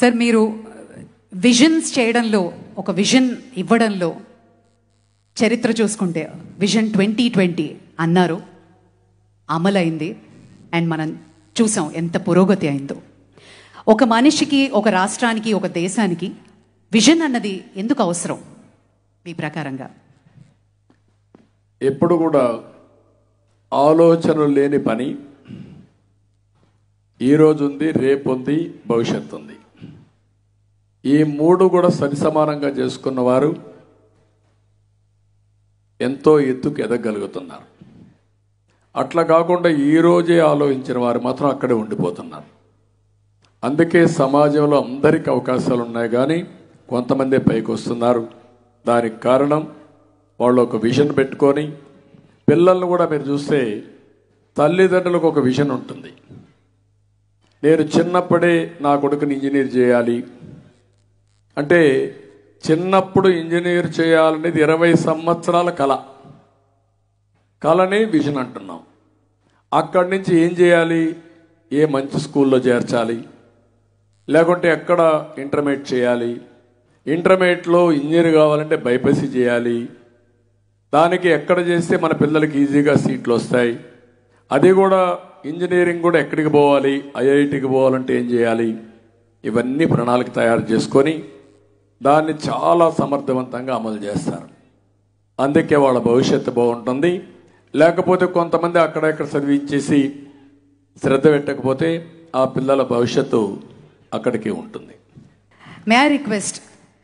sir మీరు visions చేయడంలో ఒక విజన్ ఇవ్వడంలో చరిత్ర చూసుకుంటే విజన్ ట్వంటీ ట్వంటీ అన్నారు అమలైంది అండ్ మనం చూసాం ఎంత పురోగతి అయిందో ఒక మనిషికి ఒక రాష్ట్రానికి ఒక దేశానికి విజన్ అన్నది ఎందుకు అవసరం మీ ప్రకారంగా ఎప్పుడు కూడా ఆలోచనలు లేని పని ఈరోజు ఉంది రేపు ఉంది భవిష్యత్తు ఉంది ఈ మూడు కూడా సరిసమానంగా చేసుకున్న వారు ఎంతో ఎత్తుకు ఎదగలుగుతున్నారు అట్లా కాకుండా ఈ రోజే ఆలోచించిన వారు మాత్రం అక్కడే ఉండిపోతున్నారు అందుకే సమాజంలో అందరికీ అవకాశాలు ఉన్నాయి కానీ కొంతమందే పైకి వస్తున్నారు దానికి కారణం వాళ్ళు ఒక విజన్ పెట్టుకొని పిల్లల్ని కూడా మీరు చూస్తే తల్లిదండ్రులకు ఒక విజన్ ఉంటుంది నేను చిన్నప్పుడే నా కొడుకుని ఇంజనీర్ చేయాలి అంటే చిన్నప్పుడు ఇంజనీర్ చేయాలనేది ఇరవై సంవత్సరాల కళ కళనే విజన్ అంటున్నాం అక్కడి నుంచి ఏం చేయాలి ఏ మంచి స్కూల్లో చేర్చాలి లేకుంటే ఎక్కడ ఇంటర్మీడియట్ చేయాలి ఇంటర్మీడియట్లో ఇంజనీర్ కావాలంటే బైపీసీ చేయాలి దానికి ఎక్కడ చేస్తే మన పిల్లలకి ఈజీగా సీట్లు వస్తాయి అది కూడా ఇంజనీరింగ్ కూడా ఎక్కడికి పోవాలి ఐఐటికి పోవాలంటే ఏం చేయాలి ఇవన్నీ ప్రణాళిక తయారు చేసుకొని దాన్ని చాలా సమర్థవంతంగా అమలు చేస్తారు అందుకే వాళ్ళ భవిష్యత్తు బాగుంటుంది లేకపోతే కొంతమంది అక్కడెక్కడ చదివించేసి శ్రద్ధ పెట్టకపోతే ఆ పిల్లల భవిష్యత్తు అక్కడికి ఉంటుంది మే ఐ రిక్వెస్ట్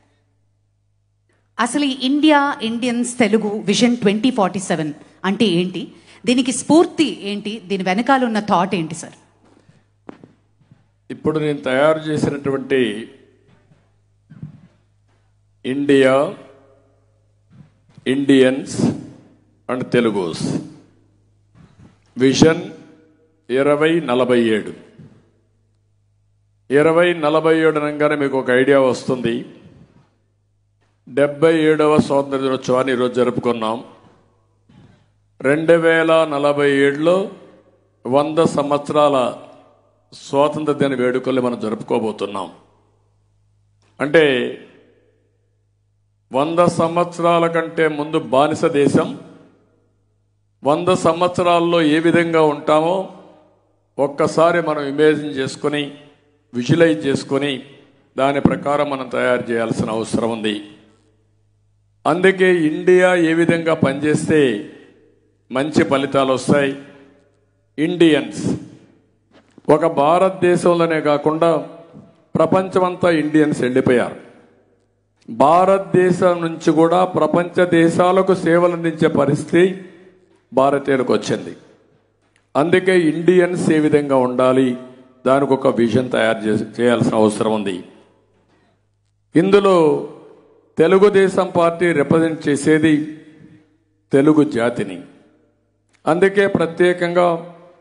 అసలు ఈ India Indians Telugu vision twenty forty seven అంటే ఏంటి దీనికి స్ఫూర్తి ఏంటి దీని వెనకాల ఉన్న థాట్ ఏంటి సార్ ఇప్పుడు నేను తయారు చేసినటువంటి India Indians and Telugus vision ఇరవై నలభై ఏడు ఇరవై నలభై ఏడు అనగానే మీకు ఒక ఐడియా వస్తుంది డెబ్బై ఏడవ స్వాతంత్ర దినోత్సవాన్ని ఈరోజు జరుపుకున్నాం రెండు వేల నలభై ఏడులో వంద సంవత్సరాల స్వాతంత్ర దిన వేడుకల్ని మనం జరుపుకోబోతున్నాం అంటే వంద సంవత్సరాల కంటే ముందు బానిస దేశం వంద సంవత్సరాల్లో ఏ విధంగా ఉంటామో ఒక్కసారి మనం ఇమేజిన్ చేసుకొని విజువలైజ్ చేసుకొని దాని ప్రకారం మనం తయారు చేయాల్సిన అవసరం ఉంది అందుకే ఇండియా ఏ విధంగా పనిచేస్తే మంచి ఫలితాలు వస్తాయి ఇండియన్స్ ఒక భారతదేశంలోనే కాకుండా ప్రపంచమంతా ఇండియన్స్ వెళ్ళిపోయారు భారతదేశం నుంచి కూడా ప్రపంచ దేశాలకు సేవలు అందించే పరిస్థితి భారతీయులకు వచ్చింది అందుకే ఇండియన్స్ ఏ విధంగా ఉండాలి దానికి ఒక విజన్ తయారు చేసి చేయాల్సిన అవసరం ఉంది ఇందులో తెలుగుదేశం పార్టీ రిప్రజెంట్ చేసేది తెలుగు జాతిని అందుకే ప్రత్యేకంగా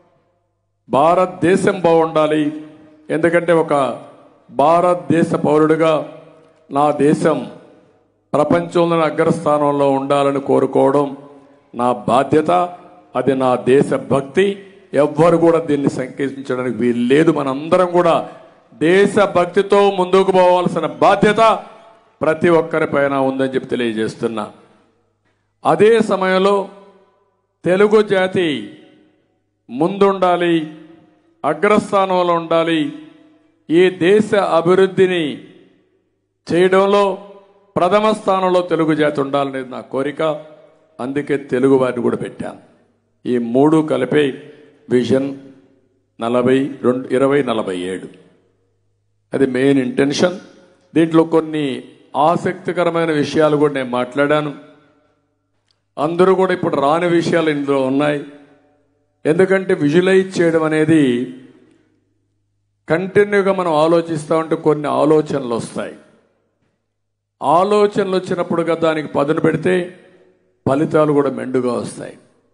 భారతదేశం బాగుండాలి ఎందుకంటే ఒక భారతదేశ పౌరుడిగా నా దేశం ప్రపంచంలోని అగ్రస్థానంలో ఉండాలని కోరుకోవడం నా బాధ్యత అది నా దేశ భక్తి ఎవ్వరు కూడా దీన్ని సంకేతించడానికి వీలు లేదు మనందరం కూడా దేశ భక్తితో ముందుకు పోవాల్సిన బాధ్యత ప్రతి ఒక్కరిపైన ఉందని చెప్పి తెలియజేస్తున్నా అదే సమయంలో తెలుగు జాతి ముందుండాలి అగ్రస్థానంలో ఉండాలి ఈ దేశ అభివృద్ధిని చేయడంలో ప్రథమ స్థానంలో తెలుగు జాతి ఉండాలనేది నా కోరిక అందుకే తెలుగు వారిని కూడా పెట్టాను ఈ మూడు కలిపే విజన్ నలభై రెండు ఇరవై నలభై ఏడు అది మెయిన్ ఇంటెన్షన్ దీంట్లో కొన్ని ఆసక్తికరమైన విషయాలు కూడా నేను మాట్లాడాను అందరూ కూడా ఇప్పుడు రాని విషయాలు ఇందులో ఉన్నాయి ఎందుకంటే విజువలైజ్ చేయడం అనేది కంటిన్యూగా మనం ఆలోచిస్తూ ఉంటే కొన్ని ఆలోచనలు వస్తాయి ఆలోచనలు వచ్చినప్పుడుగా దానికి పదును పెడితే ఫలితాలు కూడా మెండుగా వస్తాయి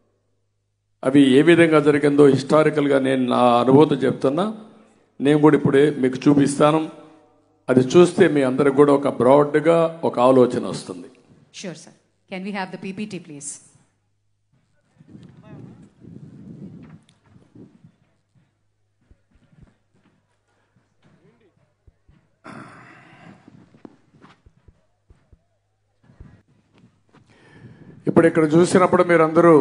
అవి ఏ విధంగా జరిగిందో హిస్టారికల్గా నేను నా అనుభూతి చెప్తున్నా నేను కూడా ఇప్పుడే మీకు చూపిస్తాను అది చూస్తే మీ అందరికి కూడా ఒక బ్రాడ్గా ఒక ఆలోచన వస్తుంది sure sir can we have the PPT please ఇప్పుడు ఇక్కడ చూసినప్పుడు మీరందరూ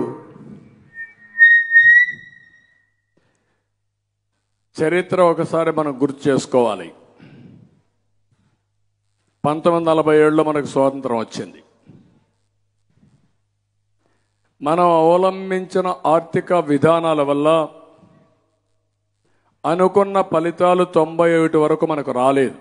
చరిత్ర ఒకసారి మనం గుర్తు చేసుకోవాలి పంతొమ్మిది నలభై ఏడులో మనకు స్వాతంత్రం వచ్చింది మనం అవలంబించిన ఆర్థిక విధానాల వల్ల అనుకున్న ఫలితాలు తొంభై ఒకటి వరకు మనకు రాలేదు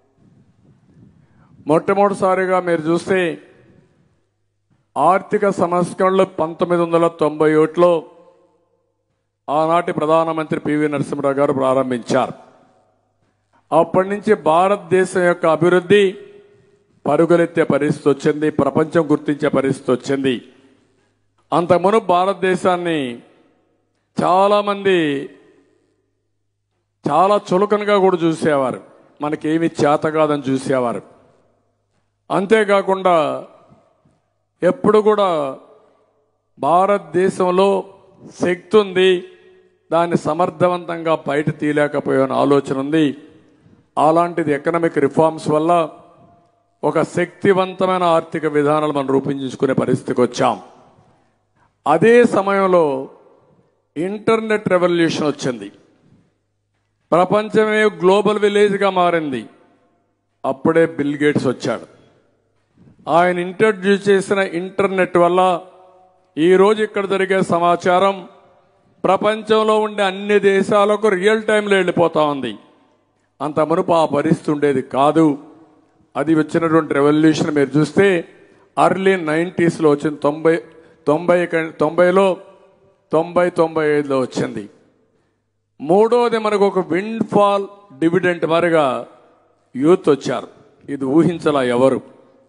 మొట్టమొదటిసారిగా మీరు చూస్తే ఆర్థిక సంస్కరణలు పంతొమ్మిది వందల తొంభై ఒకటిలో ఆనాటి ప్రధానమంత్రి పివి నరసింహరావు గారు ప్రారంభించారు అప్పటి నుంచి భారతదేశం యొక్క అభివృద్ధి పరుగులెత్తే పరిస్థితి వచ్చింది ప్రపంచం గుర్తించే పరిస్థితి వచ్చింది అంతకుమును భారతదేశాన్ని చాలామంది చాలా చులకనగా కూడా చూసేవారు మనకేమి చేత కాదని చూసేవారు అంతేకాకుండా ఎప్పుడు కూడా భారతదేశంలో శక్తి ఉంది దాన్ని సమర్థవంతంగా బయట తీయలేకపోయాన ఆలోచన ఉంది అలాంటిది ఎకనామిక్ రిఫార్మ్స్ వల్ల ఒక శక్తివంతమైన ఆర్థిక విధానాలు మనం రూపొందించుకునే పరిస్థితికి వచ్చాం అదే సమయంలో ఇంటర్నెట్ రెవల్యూషన్ వచ్చింది ప్రపంచమే గ్లోబల్ విలేజ్గా మారింది అప్పుడే బిల్ గేట్స్ వచ్చాడు ఆయన ఇంట్రడ్యూస్ చేసిన ఇంటర్నెట్ వల్ల ఈ రోజు ఇక్కడ జరిగే సమాచారం ప్రపంచంలో ఉండే అన్ని దేశాలకు రియల్ టైంలో వెళ్ళిపోతా ఉంది అంత మునుపు ఆ పరిస్థితి ఉండేది కాదు అది వచ్చినటువంటి రెవల్యూషన్ మీరు చూస్తే అర్లీ నైంటీస్లో వచ్చింది తొంభై తొంభై క- తొంభైలో తొంభై తొంభై ఐదులో వచ్చింది మూడోది మనకు ఒక విండ్ ఫాల్ డివిడెంట్ మరిగా యూత్ వచ్చారు ఇది ఊహించలా ఎవరు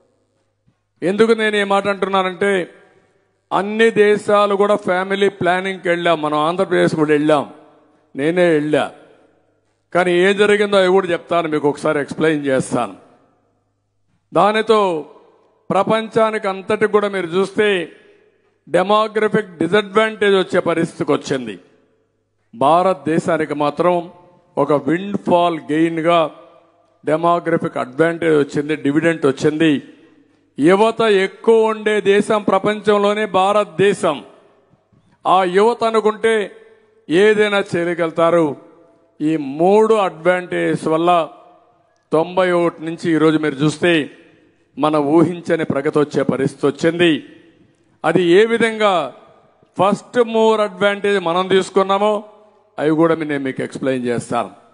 ఎందుకు నేను ఏ మాట అంటున్నానంటే అన్ని దేశాలు కూడా ఫ్యామిలీ ప్లానింగ్కి వెళ్ళాం మనం ఆంధ్రప్రదేశ్ కూడా వెళ్ళాం నేనే వెళ్ళా కానీ ఏం జరిగిందో అవి కూడా చెప్తాను మీకు ఒకసారి ఎక్స్ప్లెయిన్ చేస్తాను దానితో ప్రపంచానికి అంతటికి కూడా మీరు చూస్తే డెమోగ్రఫిక్ డిసడ్వాంటేజ్ వచ్చే పరిస్థితికి వచ్చింది భారతదేశానికి మాత్రం ఒక విండ్ ఫాల్ గెయిన్గా డెమోగ్రఫిక్ అడ్వాంటేజ్ వచ్చింది డివిడెంట్ వచ్చింది యువత ఎక్కువ ఉండే దేశం ప్రపంచంలోనే భారతదేశం ఆ యువత అనుకుంటే ఏదైనా చేయగలుగుతారు ఈ మూడు అడ్వాంటేజ్ వల్ల తొంభై ఒకటి నుంచి ఈరోజు మీరు చూస్తే మన ఊహించని ప్రగతి వచ్చే పరిస్థితి వచ్చింది అది ఏ విధంగా ఫస్ట్ మూర్ అడ్వాంటేజ్ మనం తీసుకున్నామో అవి కూడా నేను మీకు ఎక్స్ప్లెయిన్ చేస్తాను